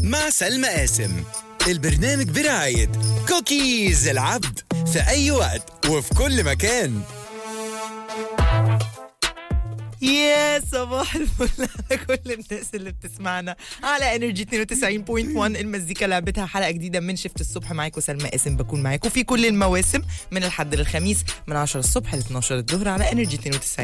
مع سلمى قاسم البرنامج برعاية كوكيز العبد في أي وقت وفي كل مكان يا صباح الفل على كل الناس اللي بتسمعنا على انرجي 92.1 المزيكا لعبتها حلقه جديده من شفت الصبح معاكم سلمى قاسم بكون معاكم في كل المواسم من الحد للخميس من 10 الصبح ل 12 الظهر على انرجي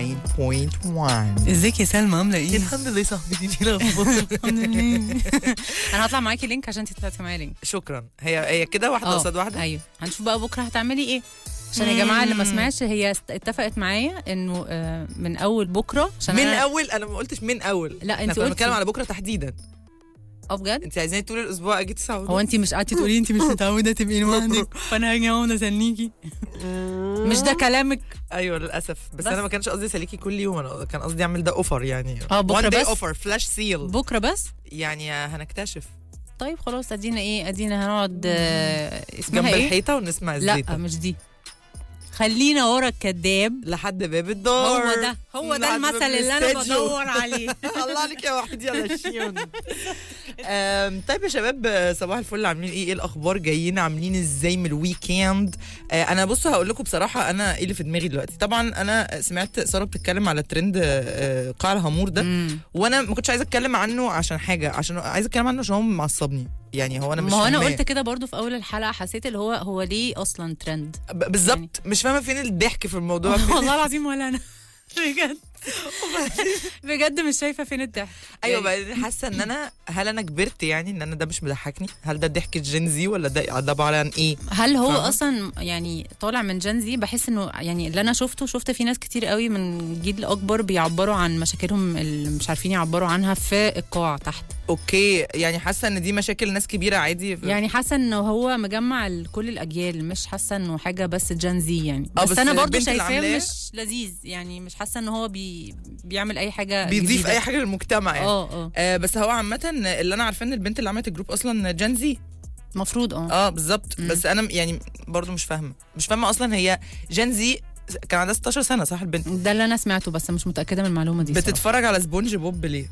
92.1 ازيك يا سلمى عامله ايه؟ الحمد لله صاحبتي دي الاخبار الحمد لله انا هطلع معاكي لينك عشان انت طلعتي معايا لينك شكرا هي هي كده واحده اه، قصاد واحده ايوه هنشوف بقى بكره هتعملي ايه عشان يا جماعه اللي ما سمعش هي است- اتفقت معايا انه آه، من اول بكره عشان من أنا- اول انا ما قلتش من اول لا، احنا انت كنا قلتي. بنتكلم على بكره تحديدا اه بجد انت عايزاني طول الاسبوع اجي تسعة هو انت مش قعدتي تقولي انت مش متعوده تبقي لوحدك فانا هاجي اقعد اسنيكي مش ده كلامك ايوه للاسف بس, بس. انا ما كانش قصدي اساليكي كل يوم انا كان قصدي اعمل ده اوفر يعني اه، بكرة وان داي بس؟ اوفر فلاش سيل بكره بس يعني هنكتشف طيب خلاص ادينا ايه ادينا هنقعد آه، اسمها جنب ايه الحيطه ونسمع لا الزيطه مش دي خلينا ورا الكذاب لحد باب الدار هو ده هو ده لحد المثل باب اللي انا الاستديو. بدور عليه الله عليك يا وحيد يا لشيون أم، طيب يا شباب صباح الفل عاملين ايه ايه الاخبار جايين عاملين ازاي من الويكند آه، انا بصوا هقول لكم بصراحه انا ايه اللي في دماغي دلوقتي طبعا انا سمعت ساره بتتكلم على ترند آه، قاع الهامور ده مم. وانا ما كنتش عايزه اتكلم عنه عشان حاجه عشان عايزه اتكلم عنه عشان هو معصبني يعني هو انا مش ما هو انا فاهماه. قلت كده برضو في اول الحلقه حسيت اللي هو هو ليه اصلا ترند ب- بالظبط مش فاهمه فين الضحك في الموضوع فين والله العظيم ولا انا بجد بجد مش شايفه فين الضحك ايوه يعني- بعدين حاسه ان انا هل انا كبرت يعني ان انا ده مش مضحكني هل ده ضحك جين زي ولا ده ده عباره عن ايه هل هو فاهمة؟ اصلا يعني طالع من جن زي بحس انه يعني اللي انا شفته شفت في ناس كتير قوي من جيل اكبر بيعبروا عن مشاكلهم اللي مش عارفين يعبروا عنها في القاع تحت اوكي يعني حاسه ان دي مشاكل ناس كبيره عادي في- يعني حاسه انه هو مجمع ال- كل الاجيال مش حاسه انه حاجه بس جن زي يعني اه، بس, بس انا برضو البنت اللي شايفاه عاملاه- مش لذيذ يعني مش حاسه ان هو بي بيعمل اي حاجه بيضيف جديدة. اي حاجه للمجتمع يعني اه اه آه بس هو عامة اللي انا عارفاه ان البنت اللي عملت الجروب اصلا جان زي المفروض اه اه بالظبط مم. بس انا يعني برضو مش فاهمه مش فاهمه اصلا هي جان زي كان عندها 16 سنه صح البنت ده اللي انا سمعته بس مش متاكده من المعلومه دي صراحة. بتتفرج على سبونج بوب ليه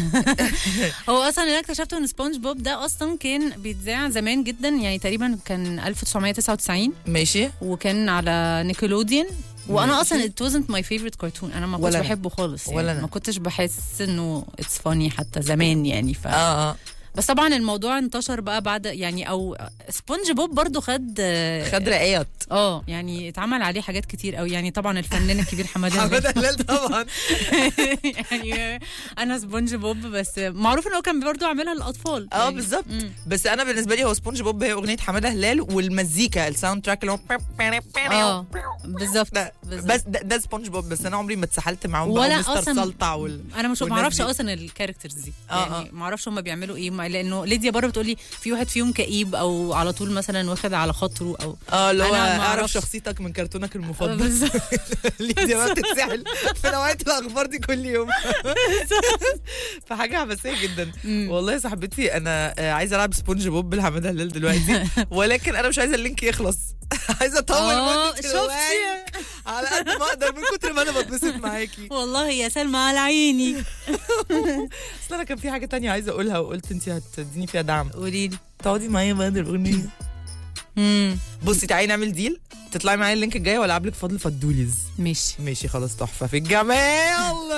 هو اصلا اللي أنا اكتشفته ان سبونج بوب ده اصلا كان بيتذاع زمان جدا يعني تقريبا كان 1999 ماشي وكان على نيكلوديان وانا ماشي. اصلا it wasn't my favorite كرتون انا ما ولا كنتش أنا. بحبه خالص يعني ولا أنا. ما كنتش بحس انه اتس فاني حتى زمان يعني ف... اه اه بس طبعا الموضوع انتشر بقى بعد يعني او سبونج بوب برضو خد خد رقايات اه يعني اتعمل عليه حاجات كتير قوي يعني طبعا الفنان الكبير حماده هلال. حماده هلال طبعا يعني انا سبونج بوب بس معروف ان هو كان برضو عاملها للاطفال اه يعني. بالظبط مم. بس انا بالنسبه لي هو سبونج بوب هي اغنيه حماده هلال والمزيكا الساوند تراك اللي هو اه بالظبط ده بالظبط. بس ده, ده سبونج بوب بس انا عمري ما اتسحلت معاهم ولا بقى مستر أصلاً- سلطع وال... انا مش والناس معرفش دي. اصلا الكاركترز دي آه، يعني معرفش هم بيعملوا ايه ما- لانه ليديا بره بتقولي في واحد فيهم كئيب او على طول مثلا واخد على خاطره او اه اللي هو أنا ما اعرف أعرفش. شخصيتك من كرتونك المفضل بالظبط. ليديا بقى بتتسحل في نوعيه الاخبار دي كل يوم فحاجه عبثيه جدا مم. والله يا صاحبتي انا آه، عايزه العب سبونج بوب بالحماده هلال دلوقتي ولكن انا مش عايزه اللينك يخلص عايزه اطول آه، مدة شفتي؟ الوقت على قد ما اقدر من كتر ما انا بتبسط معاكي والله يا سلمى على عيني اصل انا كان في حاجه تانية عايزه اقولها وقلت انت هتديني فيها دعم قولي لي تقعدي معايا بعد الاغنيه بصي تعالي نعمل ديل تطلعي معايا اللينك الجاي ولا لك فضل فدوليز ماشي ماشي خلاص تحفه في الجمال